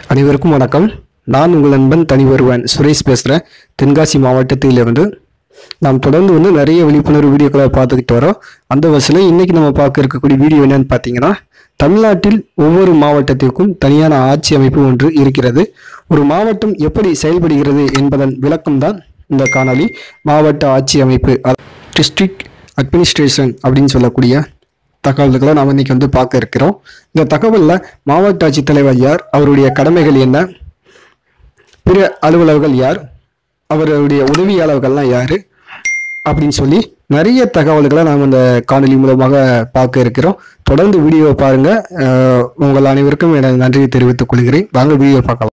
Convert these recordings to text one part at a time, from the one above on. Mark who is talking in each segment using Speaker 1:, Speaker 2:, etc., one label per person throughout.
Speaker 1: அனைவருக்கும் வணக்கம் நான் உங்கள் நண்பன் தனி ஒருவன் சுரேஷ் பேசுகிறேன் தென்காசி மாவட்டத்திலிருந்து நாம் தொடர்ந்து வந்து நிறைய விழிப்புணர்வு வீடியோக்களை பார்த்துக்கிட்டு வரோம் அந்த வரிசையில் இன்னைக்கு நம்ம பார்க்க இருக்கக்கூடிய வீடியோ என்னன்னு பார்த்தீங்கன்னா தமிழ்நாட்டில் ஒவ்வொரு மாவட்டத்திற்கும் தனியான ஆட்சி அமைப்பு ஒன்று இருக்கிறது ஒரு மாவட்டம் எப்படி செயல்படுகிறது என்பதன் விளக்கம்தான் இந்த காணொளி மாவட்ட ஆட்சி அமைப்பு டிஸ்ட்ரிக்ட் அட்மினிஸ்ட்ரேஷன் அப்படின்னு சொல்லக்கூடிய தகவல்களை நாம் இன்னைக்கு வந்து பார்க்க இருக்கிறோம் இந்த தகவலில் மாவட்ட ஆட்சித்தலைவர் யார் அவருடைய கடமைகள் என்ன பிற அலுவலர்கள் யார் அவருடைய உதவியாளர்கள்லாம் யார் அப்படின்னு சொல்லி நிறைய தகவல்களை நாம் இந்த காணொலி மூலமாக பார்க்க இருக்கிறோம் தொடர்ந்து வீடியோவை பாருங்க அஹ், உங்கள் அனைவருக்கும் எனது நன்றியை தெரிவித்துக் கொள்கிறேன் வாங்க வீடியோ பார்க்கலாம்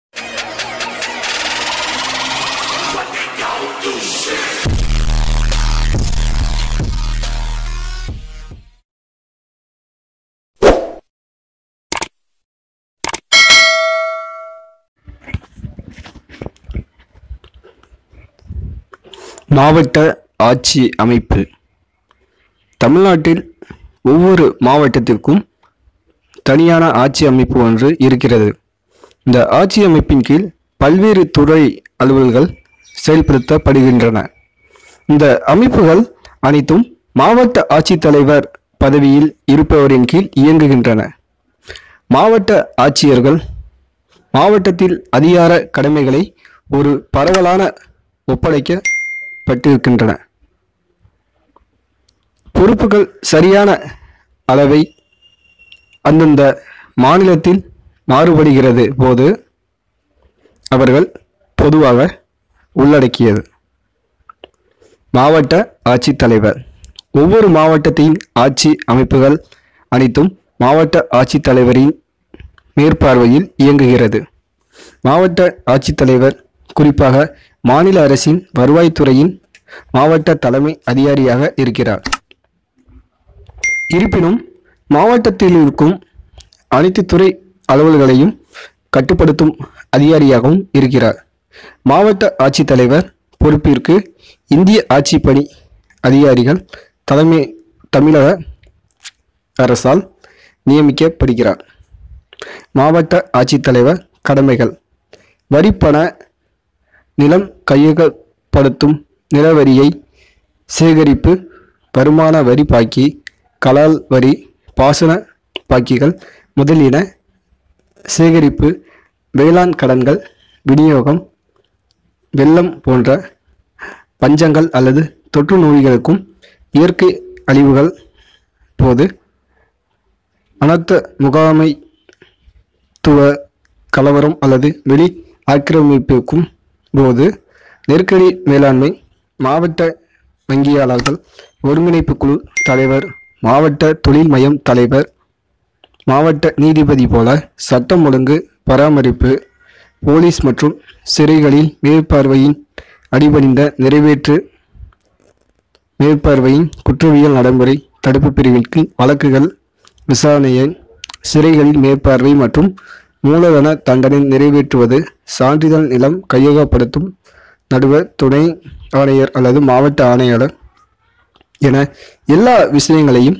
Speaker 1: மாவட்ட ஆட்சி அமைப்பு தமிழ்நாட்டில் ஒவ்வொரு மாவட்டத்திற்கும் தனியான ஆட்சி அமைப்பு ஒன்று இருக்கிறது இந்த ஆட்சி அமைப்பின் கீழ் பல்வேறு துறை அலுவல்கள் செயல்படுத்தப்படுகின்றன இந்த அமைப்புகள் அனைத்தும் மாவட்ட ஆட்சித்தலைவர் பதவியில் இருப்பவரின் கீழ் இயங்குகின்றன மாவட்ட ஆட்சியர்கள் மாவட்டத்தில் அதிகார கடமைகளை ஒரு பரவலான ஒப்படைக்கப்பட்டிருக்கின்றன பொறுப்புகள் சரியான அளவை அந்தந்த மாநிலத்தில் மாறுபடுகிறது போது அவர்கள் பொதுவாக உள்ளடக்கியது மாவட்ட ஆட்சித்தலைவர் ஒவ்வொரு மாவட்டத்தின் ஆட்சி அமைப்புகள் அனைத்தும் மாவட்ட ஆட்சித்தலைவரின் மேற்பார்வையில் இயங்குகிறது மாவட்ட ஆட்சித்தலைவர் குறிப்பாக மாநில அரசின் வருவாய்த்துறையின் மாவட்ட தலைமை அதிகாரியாக இருக்கிறார் இருப்பினும் மாவட்டத்தில் இருக்கும் அனைத்து துறை அலுவல்களையும் கட்டுப்படுத்தும் அதிகாரியாகவும் இருக்கிறார் மாவட்ட ஆட்சித்தலைவர் பொறுப்பிற்கு இந்திய ஆட்சிப்பணி அதிகாரிகள் தலைமை தமிழக அரசால் நியமிக்கப்படுகிறார் மாவட்ட ஆட்சித்தலைவர் கடமைகள் வரிப்பண நிலம் கையகப்படுத்தும் நிலவரியை சேகரிப்பு வருமான வரி பாக்கி கலால் வரி பாசன பாக்கிகள் முதலியன சேகரிப்பு வேளாண் கடன்கள் விநியோகம் வெள்ளம் போன்ற பஞ்சங்கள் அல்லது தொற்று நோய்களுக்கும் இயற்கை அழிவுகள் போது அனர்த்த முகாமைத்துவ கலவரம் அல்லது வெளி ஆக்கிரமிப்புக்கும் போது நெருக்கடி மேலாண்மை மாவட்ட வங்கியாளர்கள் ஒருங்கிணைப்பு குழு தலைவர் மாவட்ட தொழில் மையம் தலைவர் மாவட்ட நீதிபதி போல சட்டம் ஒழுங்கு பராமரிப்பு போலீஸ் மற்றும் சிறைகளில் மேற்பார்வையின் அடிபணிந்த நிறைவேற்று மேற்பார்வையின் குற்றவியல் நடைமுறை தடுப்பு பிரிவின் கீழ் வழக்குகள் விசாரணையை சிறைகளில் மேற்பார்வை மற்றும் மூலதன தண்டனை நிறைவேற்றுவது சான்றிதழ் நிலம் கையகப்படுத்தும் நடுவர் துணை ஆணையர் அல்லது மாவட்ட ஆணையாளர் என எல்லா விஷயங்களையும்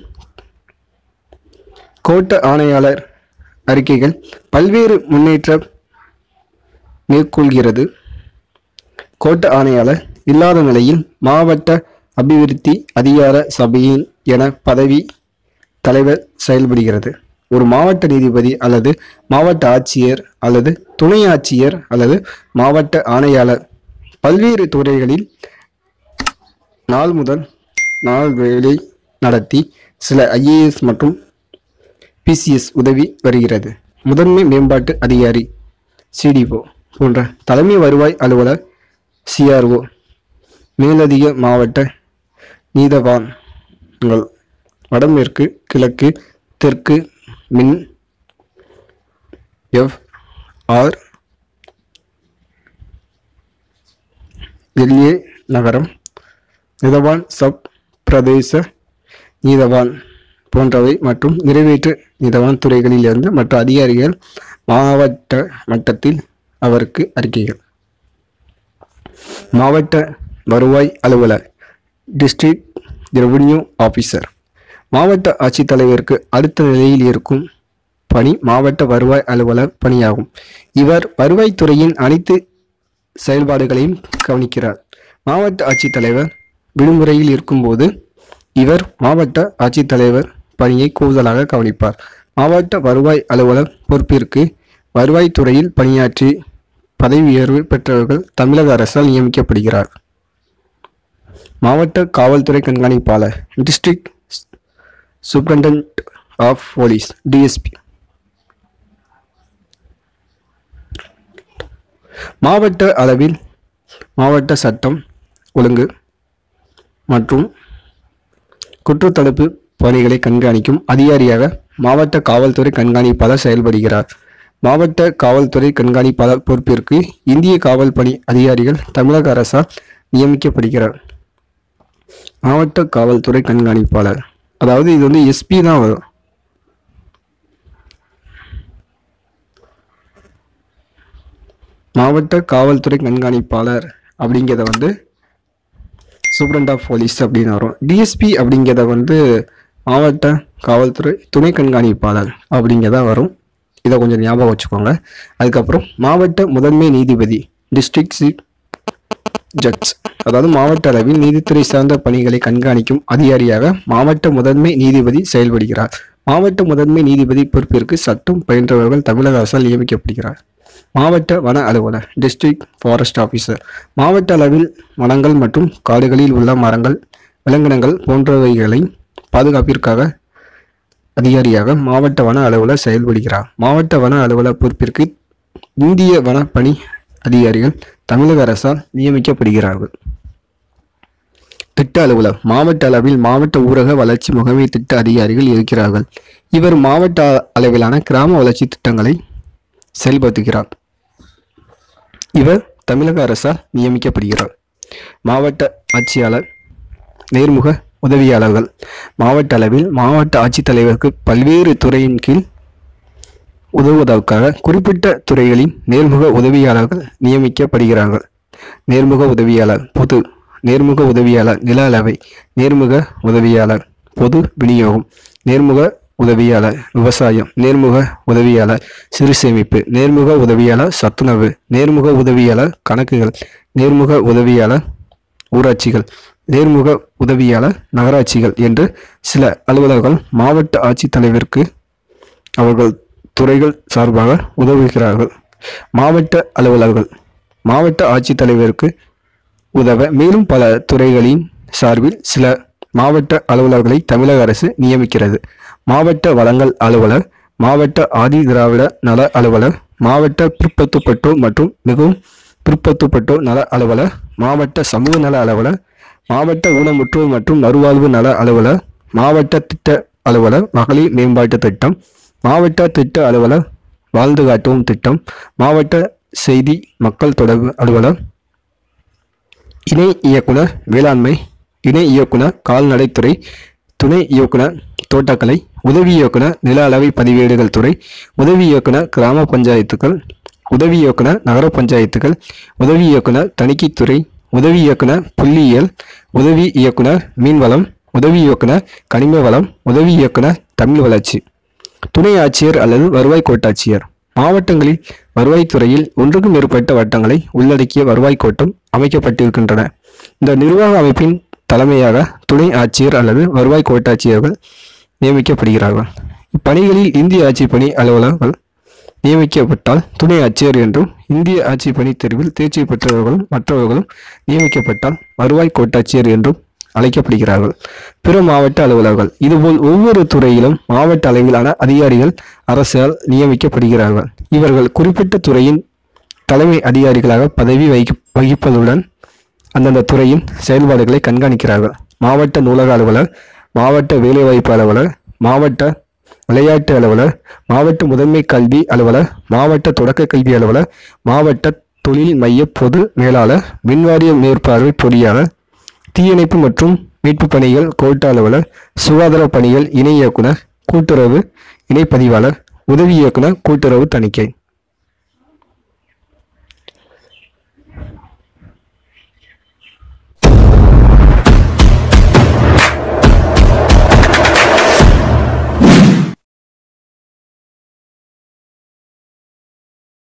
Speaker 1: கோட்ட ஆணையாளர் அறிக்கைகள் பல்வேறு முன்னேற்றம் மேற்கொள்கிறது கோட்ட ஆணையாளர் இல்லாத நிலையில் மாவட்ட அபிவிருத்தி அதிகார சபையின் என பதவி தலைவர் செயல்படுகிறது ஒரு மாவட்ட நீதிபதி அல்லது மாவட்ட ஆட்சியர் அல்லது துணை ஆட்சியர் அல்லது மாவட்ட ஆணையாளர் பல்வேறு துறைகளில் நாள் முதல் நாள் வேலை நடத்தி சில ஐஏஎஸ் மற்றும் பிசிஎஸ் உதவி வருகிறது முதன்மை மேம்பாட்டு அதிகாரி சிடிஓ போன்ற தலைமை வருவாய் அலுவலர் சிஆர்ஓ மேலதிக மாவட்ட நீதவான்கள் வடமேற்கு கிழக்கு தெற்கு மின் எஃப் ஆர் எல்ஏ நகரம் நீதவான் சப் பிரதேச நீதவான் போன்றவை மற்றும் நிறைவேற்று நீதவான் துறைகளிலிருந்து மற்ற அதிகாரிகள் மாவட்ட மட்டத்தில் அவருக்கு அறிக்கைகள் மாவட்ட வருவாய் அலுவலர் டிஸ்ட்ரிக்ட் ரெவென்யூ ஆஃபீஸர் மாவட்ட ஆட்சித்தலைவருக்கு அடுத்த நிலையில் இருக்கும் பணி மாவட்ட வருவாய் அலுவலர் பணியாகும் இவர் வருவாய்த்துறையின் அனைத்து செயல்பாடுகளையும் கவனிக்கிறார் மாவட்ட ஆட்சித்தலைவர் விடுமுறையில் இருக்கும்போது இவர் மாவட்ட ஆட்சித்தலைவர் பணியை கூடுதலாக கவனிப்பார் மாவட்ட வருவாய் அலுவலர் பொறுப்பிற்கு வருவாய்த்துறையில் பணியாற்றி பதவி உயர்வு பெற்றவர்கள் தமிழக அரசால் நியமிக்கப்படுகிறார் மாவட்ட காவல்துறை கண்காணிப்பாளர் district superintendent of police DSP மாவட்ட அளவில் மாவட்ட சட்டம் ஒழுங்கு மற்றும் குற்றத்தடுப்பு பணிகளை கண்காணிக்கும் அதிகாரியாக மாவட்ட காவல்துறை கண்காணிப்பாளர் செயல்படுகிறார் மாவட்ட காவல்துறை கண்காணிப்பாளர் பொறுப்பிற்கு இந்திய காவல் பணி அதிகாரிகள் தமிழக அரசால் நியமிக்கப்படுகிறார் மாவட்ட காவல்துறை கண்காணிப்பாளர் அதாவது இது வந்து எஸ்பி தான் வரும் மாவட்ட காவல்துறை கண்காணிப்பாளர் அப்படிங்கிறத வந்து சூப்பரண்ட் ஆஃப் போலீஸ் அப்படின்னு வரும் டிஎஸ்பி அப்படிங்கிறத வந்து மாவட்ட காவல்துறை துணை கண்காணிப்பாளர் அப்படிங்கிறதா வரும் இதை கொஞ்சம் ஞாபகம் வச்சுக்கோங்க அதுக்கப்புறம் மாவட்ட முதன்மை நீதிபதி டிஸ்ட்ரிக்ட் சீஃப் ஜட்ஜ் அதாவது மாவட்ட அளவில் நீதித்துறை சார்ந்த பணிகளை கண்காணிக்கும் அதிகாரியாக மாவட்ட முதன்மை நீதிபதி செயல்படுகிறார் மாவட்ட முதன்மை நீதிபதி பொறுப்பிற்கு சட்டம் பயின்றவர்கள் தமிழக அரசால் நியமிக்கப்படுகிறார் மாவட்ட வன அலுவலர் டிஸ்ட்ரிக்ட் ஃபாரஸ்ட் ஆஃபீஸர் மாவட்ட அளவில் வனங்கள் மற்றும் காடுகளில் உள்ள மரங்கள் விலங்கினங்கள் போன்றவைகளை பாதுகாப்பிற்காக அதிகாரியாக மாவட்ட வன அலுவலர் செயல்படுகிறார் மாவட்ட வன அலுவலர் பொறுப்பிற்கு இந்திய வன பணி அதிகாரிகள் தமிழக அரசால் நியமிக்கப்படுகிறார்கள் திட்ட அலுவலர் மாவட்ட அளவில் மாவட்ட ஊரக வளர்ச்சி முகமை திட்ட அதிகாரிகள் இருக்கிறார்கள் இவர் மாவட்ட அளவிலான கிராம வளர்ச்சி திட்டங்களை செயல்படுத்துகிறார் இவர் தமிழக அரசால் நியமிக்கப்படுகிறார் மாவட்ட ஆட்சியாளர் நேர்முக உதவியாளர்கள் மாவட்ட அளவில் மாவட்ட ஆட்சித்தலைவருக்கு பல்வேறு துறையின் கீழ் உதவுவதற்காக குறிப்பிட்ட துறைகளின் நேர்முக உதவியாளர்கள் நியமிக்கப்படுகிறார்கள் நேர்முக உதவியாளர் பொது நேர்முக உதவியாளர் நில அளவை நேர்முக உதவியாளர் பொது விநியோகம் நேர்முக உதவியாளர் விவசாயம் நேர்முக உதவியாளர் சிறு சேமிப்பு நேர்முக உதவியாளர் சத்துணவு நேர்முக உதவியாளர் கணக்குகள் நேர்முக உதவியாளர் ஊராட்சிகள் நேர்முக உதவியாளர் நகராட்சிகள் என்று சில அலுவலர்கள் மாவட்ட ஆட்சித்தலைவருக்கு அவர்கள் துறைகள் சார்பாக உதவுகிறார்கள் மாவட்ட அலுவலர்கள் மாவட்ட ஆட்சித்தலைவருக்கு உதவ மேலும் பல துறைகளின் சார்பில் சில மாவட்ட அலுவலர்களை தமிழக அரசு நியமிக்கிறது மாவட்ட வளங்கள் அலுவலர் மாவட்ட ஆதி திராவிட நல அலுவலர் மாவட்ட பிற்படுத்தப்பட்டோர் மற்றும் மிகவும் பிற்படுத்தப்பட்டோர் நல அலுவலர் மாவட்ட சமூக நல அலுவலர் மாவட்ட ஊனமுற்றோர் மற்றும் மறுவாழ்வு நல அலுவலர் மாவட்ட திட்ட அலுவலர் மகளிர் மேம்பாட்டு திட்டம் மாவட்ட திட்ட அலுவலர் வாழ்ந்து காட்டுவோம் திட்டம் மாவட்ட செய்தி மக்கள் தொடர்பு அலுவலர் இணை இயக்குனர் வேளாண்மை இணை இயக்குனர் கால்நடைத்துறை துணை இயக்குனர் தோட்டக்கலை உதவி இயக்குனர் நில அளவை பதிவேடுகள் துறை உதவி இயக்குனர் கிராம பஞ்சாயத்துகள் உதவி இயக்குனர் நகர பஞ்சாயத்துகள் உதவி இயக்குனர் தணிக்கைத்துறை உதவி இயக்குனர் புள்ளியியல் உதவி இயக்குனர் மீன்வளம் உதவி இயக்குனர் கனிம வளம் உதவி இயக்குனர் தமிழ் வளர்ச்சி துணை ஆட்சியர் அல்லது வருவாய் கோட்டாட்சியர் மாவட்டங்களில் வருவாய்த்துறையில் ஒன்றுக்கும் மேற்பட்ட வட்டங்களை உள்ளடக்கிய வருவாய் கோட்டம் அமைக்கப்பட்டிருக்கின்றன இந்த நிர்வாக அமைப்பின் தலைமையாக துணை ஆட்சியர் அல்லது வருவாய் கோட்டாட்சியர்கள் நியமிக்கப்படுகிறார்கள் இப்பணிகளில் இந்திய ஆட்சி பணி அலுவலர்கள் நியமிக்கப்பட்டால் துணை ஆட்சியர் என்றும் இந்திய ஆட்சி பணி தேர்வில் தேர்ச்சி பெற்றவர்களும் மற்றவர்களும் நியமிக்கப்பட்டால் வருவாய் கோட்டாட்சியர் என்றும் அழைக்கப்படுகிறார்கள் பிற மாவட்ட அலுவலர்கள் இதுபோல் ஒவ்வொரு துறையிலும் மாவட்ட அளவிலான அதிகாரிகள் அரசால் நியமிக்கப்படுகிறார்கள் இவர்கள் குறிப்பிட்ட துறையின் தலைமை அதிகாரிகளாக பதவி வகி வகிப்பதுடன் அந்தந்த துறையின் செயல்பாடுகளை கண்காணிக்கிறார்கள் மாவட்ட நூலக அலுவலர் மாவட்ட வேலைவாய்ப்பு அலுவலர் மாவட்ட விளையாட்டு அலுவலர் மாவட்ட முதன்மை கல்வி அலுவலர் மாவட்ட தொடக்க கல்வி அலுவலர் மாவட்ட தொழில் மைய பொது மேலாளர் மின்வாரிய மேற்பார்வை பொறியாளர் தீயணைப்பு மற்றும் மீட்பு பணிகள் கோட்ட அலுவலர் சுகாதார பணிகள் இணை இயக்குனர் கூட்டுறவு இணைப்பதிவாளர் உதவி இயக்குனர் கூட்டுறவு தணிக்கை